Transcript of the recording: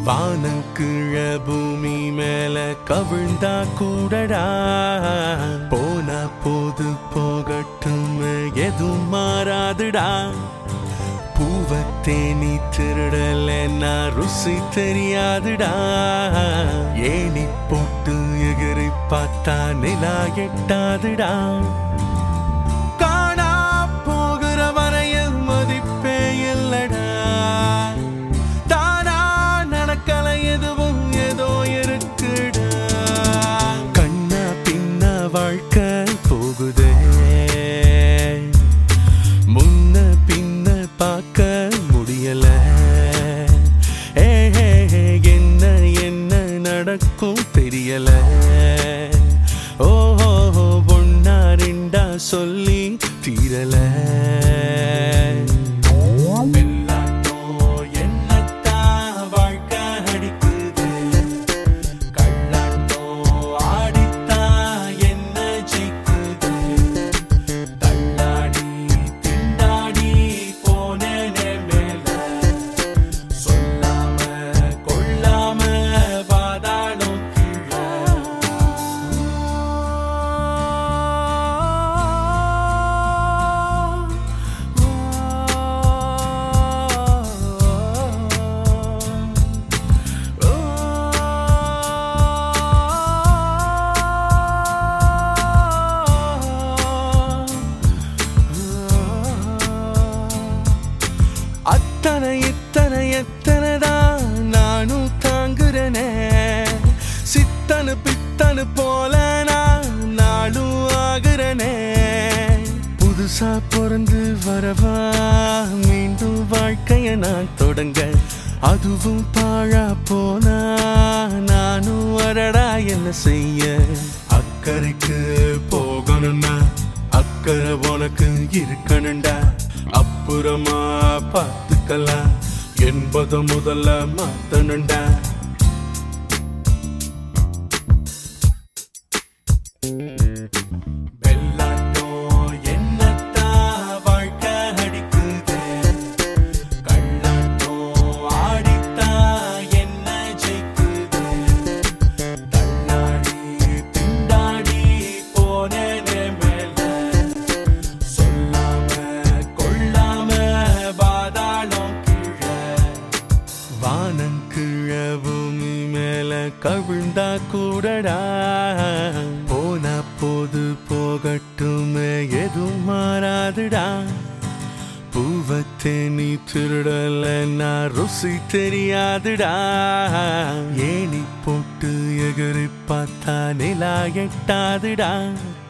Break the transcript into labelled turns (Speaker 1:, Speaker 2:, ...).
Speaker 1: வானம் கீழ பூமி மேல கவிழ்ந்தா கூடடா போனா போது போகட்டும் எதுவும் மாறாதுடா பூவத்தே நீ திருடல நான் ருசி தெரியாதுடா ஏனி போட்டு எகிரி பார்த்தா நிலா எட்டாதுடா காணா போகிற வரையில் மதிப்பே இல்லடா தானா நடக்கல எதுவும் ஏதோ இருக்குடா கண்ண பின்ன வாழ்க்கை போகுதே முன்ன பின்ன பார்க்க முடியல ஏ ஏ, ஏ, என்ன என்ன நடக்கும் தெரியல ஓஹோ ஒன்னா ரெண்டா சொல்லி தீரல வெள்ளாட்டோ என்னத்தான் வாழ்க்கை அடிக்குது கள்ளாட்டோ ஆடித்தான் என்ன ஜெயிக்குது தள்ளாடி திண்டாடி போனேனே மேல சொல்லாம கொள்ளாம பாதாளம் அத்தனை இத்தனை எத்தனை தான் நானும் தாங்குறனே சித்தனு பித்தனு போல நான் நாளும் ஆகுறனே புதுசா பிறந்து வரவா மீண்டும் வாழ்க்கைய நான் தொடங்க அதுவும் பாழா போனா நானும் வரடா என்ன செய்ய அக்கறைக்கு போகணும்னா அக்கறை உனக்கு இருக்கணும்டா அப்புறமா பார்த்துக்கலாம் என்பத முதல்ல மாத்தணும்டா வெள்ளாட்டோ என்னத்தான் வாழ்க்கை அடிக்குது கள்ளாட்டோ ஆடித்தான் என்ன ஜெயிக்குது தள்ளாடி திண்டாடி போனேனே மேல சொல்லாம கொள்ளாம பாதாளம் கீழே வானம் கீழ பூமி மேல கவிழ்ந்தா கூடடா போன போது போகட்டும் எதுவும் மாறாதுடா பூவத்தே நீ திருடல நான் ருசி தெரியாதுடா ஏனி போட்டு எகிரி பார்த்தா நிலா எட்டாதுடா